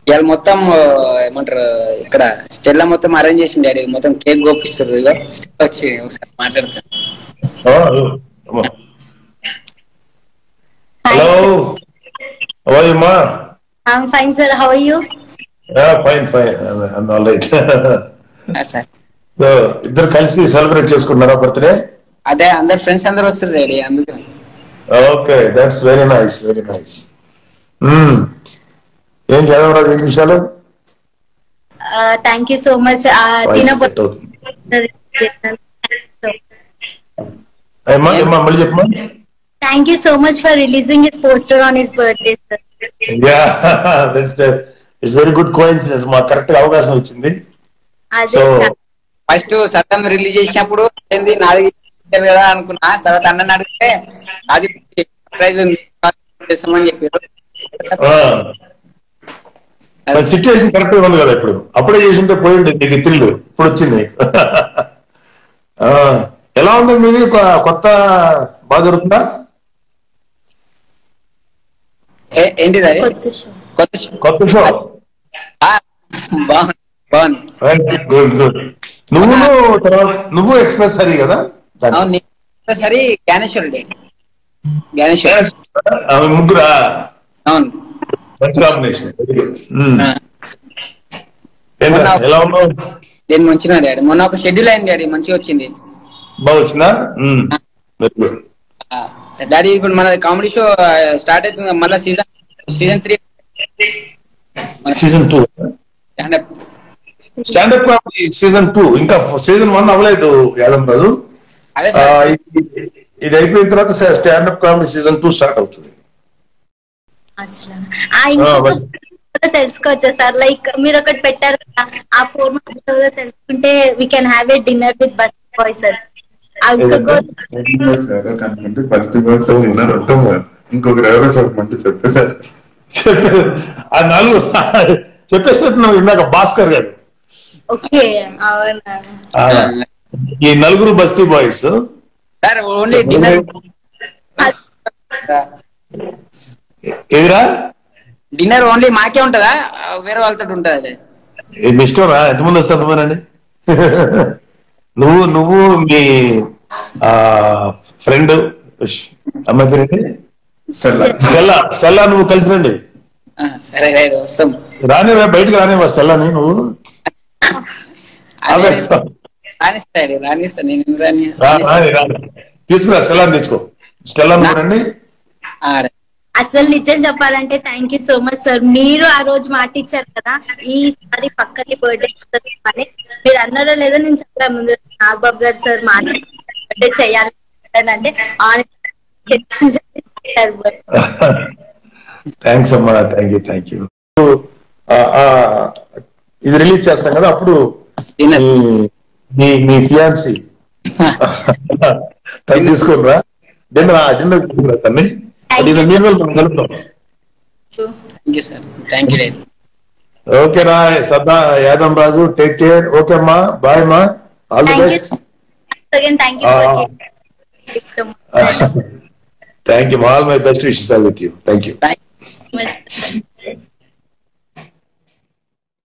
ఇవాళ మొత్తం ఆ, ఏమంటారు ఇక్కడ స్టెల్లా మొత్తం అరేంజ్ చేసింది డాడీ మొత్తం కేక్ గోపిస్తారు ఇగో స్టెల్లా వచ్చి ఒకసారి మాట్లాడతాను హలో అవయ్యమ్మా I'm fine, sir. How are you? Fine fine all right sir ఇద్దరు కలిసి సెలబ్రేట్ చేసుకుంటున్నారా బర్త్డే అదే అందరు ఫ్రెండ్స్ అందరు వస్తారు డాడీ అందుకని okay that's very nice very nice ఏం చదవరాదు ఏం విషయాలు Uh, thank you so much. Uh, Tina, ఏమ్మా ఏమ్మా మళ్ళీ చెప్పమ్మా thank you so much for releasing his poster on his birthday, sir. Yeah that's it's very good coincidence మాకు correct గా అవకాశం వచ్చింది అదే సో sir. ఫస్ట్ సత్తం రిలీజ్ చేసినప్పుడు ఏంది నాది ఇచ్చారు కదా అనుకున్నా తర్వాత అన్నని అడిగితే అది ప్రైజ్ ఉంది చేస్తామని చెప్పారు సిచ్యువేషన్ కరెక్ట్ గా ఉంది కదా ఇప్పుడు అప్పుడే చేసింటే పోయి ఉండేది నీకు తిల్లు ఇప్పుడు వచ్చింది ఆ, ఎలా ఉంది మీది కొ- కొత్త బాగా జరుగుతుందా ఏ- ఏంటిది అది కొత్త show. కొత్త షో. కొత్త షో ఆ, బాగుంది బాగుంది గుడ్ గుడ్ నువ్వు తర్వాత నువ్వు ఎక్స్ప్రెస్ హరి కదా దాన్ని. అవును నీ- సరే జ్ఞానేశ్వరుడే జ్ఞానేశ్వర్ ఆమె ముగ్గురా అవును మంచి కాంబినేషన్ ఆ, ఎలా ఉన్నావు నేను మంచిగా డాడీ మొన్న ఒక షెడ్యూల్ అయింది డాడీ మంచిగా వచ్చింది బాగా వచ్చిందా వెరీ గుడ్ ఆ, డాడీ ఇప్పుడు మన కామెడీ షో స్టార్ట్ అవుతుంది మళ్ళీ season season three season two standup comedy season two ఇంకా సీజన్ వన్ అవ్వలేదు యాదం రాజు అదే ఆ, సార్ ఇది- ఇది అయిపోయిన తర్వాత standup comedy season two start అవుతుంది అచ్చా. ఆ, ఇంకొక but- కూడా తెలుసుకోవచ్చా సార్ లైక్ మీరు ఒకటి పెట్టారు కదా ఆ ఫోర్మాట్ కూడా తెలుసుకుంటే we can have a dinner with బస్ బాయ్ సార్ ఆ ఇంకొక అంటే ఫస్ట్ కోసం ఉన్నారు ఉంటాం సార్ ఇంకొకరు ఎవరో చెప్పమంటే చెప్పేసారు ఆ నాలుగు చెప్పేసినట్టు ఇందాక భాస్కర్ గారు ఓకే అవునా ఆ, ఈ నలుగురు బస్తీ బాయ్స్ సార్ ఓన్లీ డిన్నర్ ఎదురా డిన్నర్ ఓన్లీ మాకే ఉంటుందా ఆ, వేరే వాళ్ళతో ఉంటుందా అది మీ ఇష్టం రా ఎంతమంది వస్తే అంతమంది నువ్వు నువ్వు మీ ఆ ఫ్రెండ్ అమ్మాయి పేరు ఏంటి? స్టెల్లా స్టెల్లా నువ్వు కలిసి రండి ఆ, సరే రైట్ వస్తాం రాని బయటకు రానివా స్టెల్లాని నువ్వు అదే రానిస్తా డాడీ రానిస్తా నేను ఎందుకు రాని రా, రాని, రాని. తీసుకురా స్టెల్లాని తెచ్చుకో స్టెల్లా నువ్వు రండి ఆ, రైట్. అసలు నిజం చెప్పాలంటే thank you so much sir మీరు ఆ రోజు మాట ఇచ్చారు కదా ఈసారి పక్కకి బర్త్డే అని మీరు అన్నారో లేదో నేను చెప్పాను ముందు నాగబాబు గారు సార్ మాట బర్త్డే చేయాలి అంటే థ్యాంక్స్ అమ్మా థ్యాంక్ యూ థ్యాంక్ యూ ఇది రిలీజ్ చేస్తాం కదా అప్పుడు Dinner. మీ- మీ మీ ఫియాన్సీ తను తీసుకోరా డిన్నర్ డిన్నర్ తీసుకురా తన్ని Thank you, అది sir. మీరు వెళ్ళి మనం కలుపుతాం thank you sir thank you daddy okay రా సదా Yadam Raju take care okay అమ్మా బాయ్ అమ్మా all the thank you best again thank you Ah. For thank you all my best wishes all with you thank you thank gift